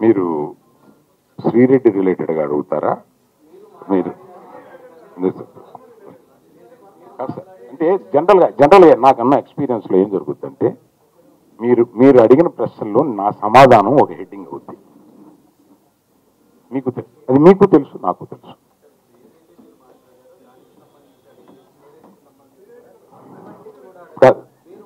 మీరు శ్రీరెడ్డి రిలేటెడ్గా అడుగుతారా మీరు లేదు సార్. కాదు సార్. అంటే జనరల్గా జనరల్గా నాకన్నా ఎక్స్పీరియన్స్లో ఏం జరుగుతుందంటే మీరు మీరు అడిగిన ప్రశ్నలో నా సమాధానం ఒక హెడ్డింగ్ అవుద్ది మీకు తె- అది మీకు తెలుసు నాకు తెలుసు కాదు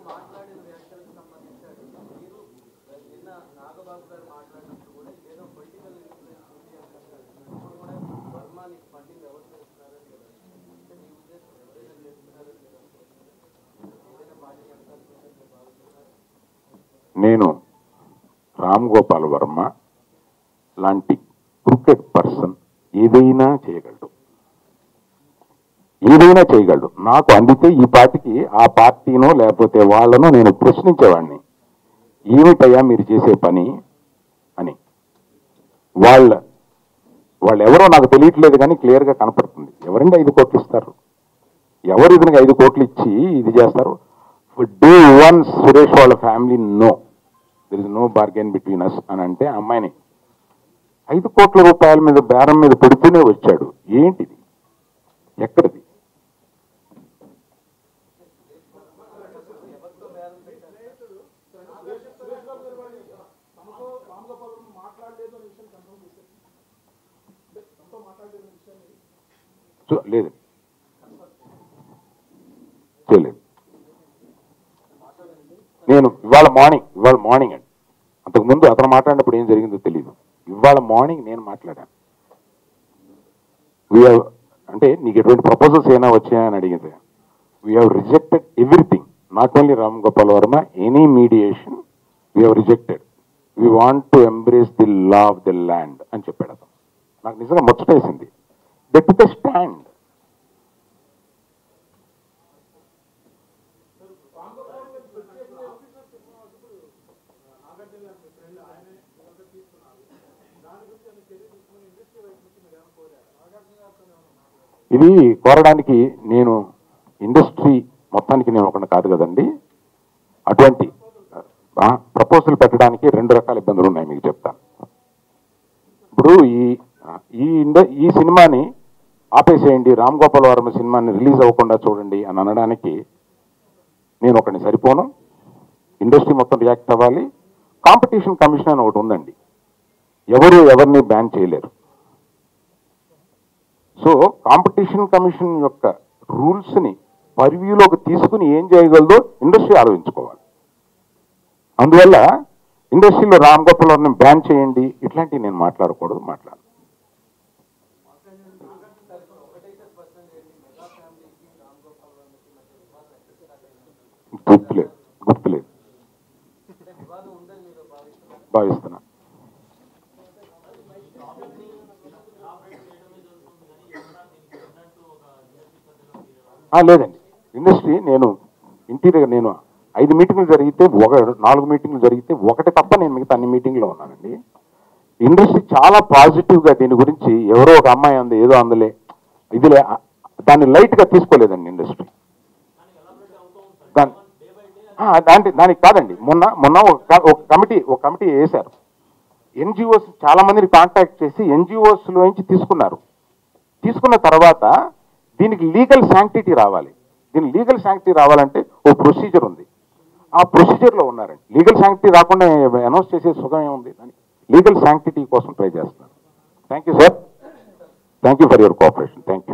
నేను రామ్ గోపాల్ వర్మ లాంటి క్రికెట్ పర్సన్ ఏదైనా చేయగలడు ఏదైనా చేయగలడు నాకు అందితే ఈ పార్టీకి ఆ పార్టీనో లేకపోతే వాళ్ళనో నేను ప్రశ్నించేవాడిని ఏమిటయ్యా మీరు చేసే పని అని వాళ్ళ వాళ్ళు ఎవరో నాకు తెలియట్లేదు కానీ క్లియర్గా కనపడుతుంది ఎవరండి ఐదు కోట్లు ఇస్తారు ఎవరు ఇతనికి ఐదు కోట్లు ఇచ్చి ఇది చేస్తారు డూ వన్ సురేష్ వాళ్ళ family no there is no bargain between us అని అంటే ఆ అమ్మాయిని ఐదు కోట్ల రూపాయల మీద బేరం మీద పెడుతూనే వచ్చాడు ఏంటిది ఎక్కడిది చూ- లేదు చేయలేదు నేను ఇవాళ మార్నింగ్ ఇవాళ మార్నింగ్ అండి అంతకుముందు అతను మాట్లాడినప్పుడు ఏం జరిగిందో తెలియదు ఇవాళ మార్నింగ్ నేను మాట్లాడాను We have- అంటే నీకు ఎటువంటి ప్రపోజల్స్ ఏమైనా వచ్చాయని అడిగితే we have rejected everything not only Ram Gopal Varma any mediation we have rejected we want to embrace the law of the land అని చెప్పాడు అతను నాకు నిజంగా ముచ్చటేసింది దట్ ద స్టాండ్ ఇది కోరడానికి నేను ఇండస్ట్రీ మొత్తానికి నేను ఒకటి కాదు కదండి అటువంటి ప్రపోజల్ పెట్టడానికి రెండు రకాల ఇబ్బందులు ఉన్నాయి మీకు చెప్తాను ఇప్పుడు ఈ ఈ ఇండ ఈ సినిమాని ఆపేసేయండి రామ్ గోపాల్ వర్మ సినిమాని రిలీజ్ అవ్వకుండా చూడండి అని అనడానికి నేను ఒకరిని సరిపోను ఇండస్ట్రీ మొత్తం రియాక్ట్ అవ్వాలి కాంపిటీషన్ కమిషన్ అని ఒకటి ఉందండి ఎవరు ఎవరిని బ్యాన్ చేయలేరు సో కాంపిటీషన్ కమిషన్ యొక్క రూల్స్ని పరివ్యూలోకి తీసుకుని ఏం చేయగలదో ఇండస్ట్రీ ఆలోచించుకోవాలి అందువల్ల ఇండస్ట్రీలో రామ్ గోపాల్ వర్మని బ్యాన్ చేయండి ఇట్లాంటివి నేను మాట్లాడకూడదు మాట్లాడు గుర్తులేదు గుర్తులేదు భావిస్తున్నా ఆ, లేదండి ఇండస్ట్రీ నేను ఇంటీరియర్ నేను ఐదు మీటింగ్లు జరిగితే ఒక నాలుగు మీటింగ్లు జరిగితే ఒకటి తప్ప నేను మిగతా అన్ని మీటింగ్లో ఉన్నానండి ఇండస్ట్రీ చాలా పాజిటివ్గా దీని గురించి ఎవరో ఒక అమ్మాయి అంది ఏదో అందులే ఇదిలే ఆ, దాన్ని లైట్గా తీసుకోలేదండి ఇండస్ట్రీ దాని ఆ, దాంటి దానికి కాదండి మొన్న మొన్న ఒక క- ఒక కమిటీ ఒక కమిటీ వేశారు ఎన్జిఓస్ చాలా మందిని కాంటాక్ట్ చేసి ఎన్జిఓస్ లోంచి తీసుకున్నారు తీసుకున్న తర్వాత దీనికి లీగల్ శాంక్టిటీ రావాలి దీని లీగల్ శాంక్టిటీ రావాలంటే ఓ ప్రొసీజర్ ఉంది ఆ ప్రొసీజర్లో ఉన్నారండి లీగల్ శాంక్టిటీ రాకుండా అనౌన్స్ చేసే సుఖం ఏముంది దానికి లీగల్ శాంక్టిటీ కోసం ట్రై చేస్తున్నారు thank you sir thank you for your cooperation thank you